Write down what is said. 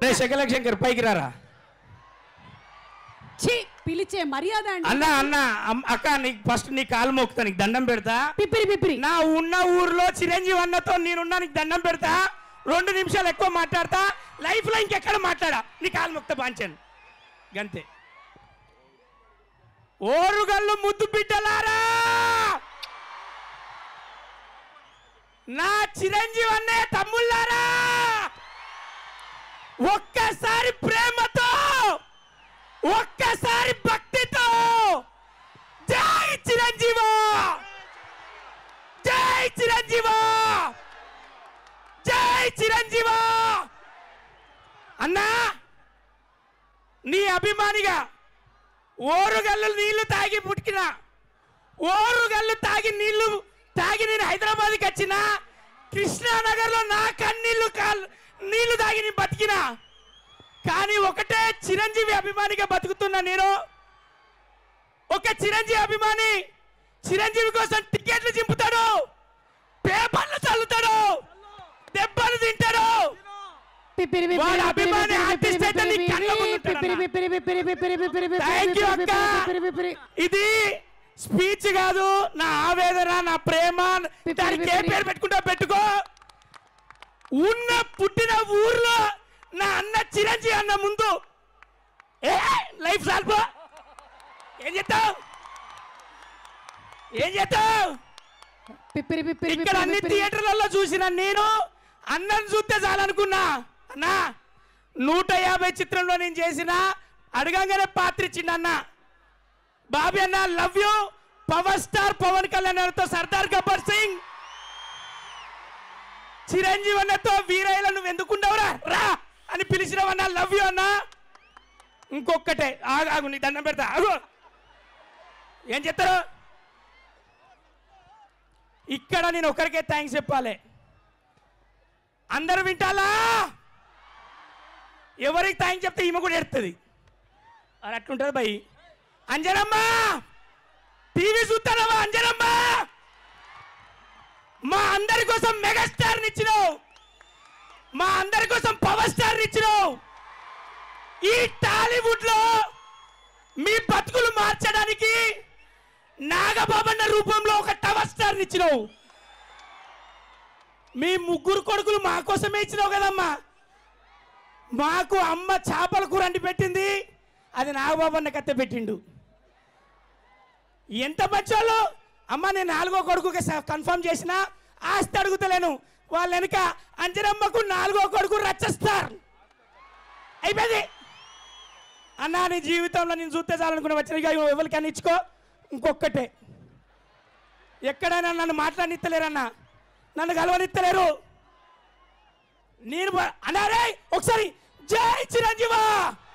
అరే శకల శంకర్ పైకి రారా ఛీ పిలిచే మర్యాద అండి అన్న అన్న అమ్- అక్క నీకు ఫస్ట్ నీ కాలు మోకుతా నీకు దండం పెడతా పిప్పిరి పిప్పిరి నా ఉన్న ఊర్లో చిరంజీవి అన్నతో నేనున్నా నీకు దండం పెడతా రెండు నిమిషాలు ఎక్కువ మాట్లాడతా లైఫ్ లో ఇంకెక్కడ మాట్లాడా నీ కాలు మొక్త బాంచాను గంతే ఓరుగల్లు ముద్దు బిడ్డలారా నా చిరంజీవి అన్నే తమ్ముళ్ళారా ఒక్కసారి ప్రేమతో ఒక్కసారి భక్తితో జై చిరంజీవా జై చిరంజీవా జై చిరంజీవా అన్నా నీ అభిమానిగా ఓరుగల్లు నీళ్లు తాగి పుట్టిన ఓరుగల్లు తాగి నీళ్లు తాగి నేను హైదరాబాద్కి వచ్చిన కృష్ణానగర్లో నా కన్నీళ్లు కాల్ నీళ్లు తాగి నేను బతికిన కానీ ఒకటే చిరంజీవి అభిమానిగా బతుకుతున్నా నేను ఒక చిరంజీవి అభిమాని చిరంజీవి కోసం టికెట్లు చింపుతాడు పేపర్లు చల్లుతాడు దెబ్బలు తింటాడు పిప్పిరి పిప్పిరి వాడు పిప్పిరి అభిమాని పిప్పిరి artist అయితే నీ పిప్పిరి కళ్ళ ముందు ఉంటాడు పిప్పిరి అన్న. పిప్పిరి పిప్పిరి పిప్పిరి పిప్పిరి పిప్పిరి Thank you, అక్క. పిప్పిరి పిప్పిరి ఇది స్పీచ్ కాదు నా ఆవేదన నా ప్రేమ దానికి ఏ పేరు పెట్టుకుంటా పెట్టుకో ఉన్న పుట్టిన ఊర్లో నా అన్న చిరంజీవి అన్న ముందు ఏ లైఫ్ సాల్పో ఏం చేస్తావు ఏం చేస్తావు పిప్పిరి పిప్పిరి ఇక్కడ అన్ని పిప్పిరి థియేటర్లలో చూసిన నేను అన్నం చూస్తే చాలనుకున్నా అన్నా నూట యాభై చిత్రంలో నేను చేసిన అడగంగానే పాత్ర ఇచ్చిండు అన్న బాబీ అన్న love you power star Pawan Kalyan అన్నతో సర్దార్ గబ్బర్ సింగ్ చిరంజీవి అన్నతో వీరయ్యల నువ్వు ఎందుకుండవురా రా అని పిలిచినవన్నా లవ్ యూ అన్న ఇంకొక్కటే ఆగు ఆగు నీ దండం పెడతా ఆగు ఏం చెప్తారు ఇక్కడ నేను ఒకరికే థ్యాంక్స్ చెప్పాలి అందరూ వింటాలా ఎవరికి థ్యాంక్స్ చెప్తే ఈమె కూడా ఎడుతుంది అది అట్లుంటుంది భయ్ అంజనమ్మ టీవీ చూస్తానమ్మా అంజనమ్మ మా అందరి కోసం మెగాస్టార్ ఇచ్చినావు మా అందరి కోసం పవర్ స్టార్ ఇచ్చినావు ఈ టాలీవుడ్ లో మీ బతుకులు మార్చడానికి నాగబాబన్న రూపంలో ఒక టవర్ స్టార్ ఇచ్చినావు మీ ముగ్గురు కొడుకులు మా కోసమే ఇచ్చినావు కదమ్మా మాకు అమ్మ చేపల కూర అండి పెట్టింది అది నాగబాబన్న కత్త పెట్టిండు ఎంత మంచోళ్ళు అమ్మ నేను నాలుగో కొడుకుకి కన్ఫర్మ్ చేసిన ఆస్తి అడుగుతలేను వాళ్ళ వెనుక అంజనమ్మకు నాలుగో కొడుకు రచ్చస్తారు అయిపోయింది అన్నా నీ జీవితంలో నేను చూస్తే చాలనుకున్న వచ్చిన ఇక ఎవరికైనా ఇచ్చుకో ఇంకొక్కటే ఎక్కడైనా నన్ను మాట్లాడినిత్తలేరన్నా నన్ను కలవనిత్తలేరు నేను బ- అన్నారే ఒకసారి జై చిరంజీవా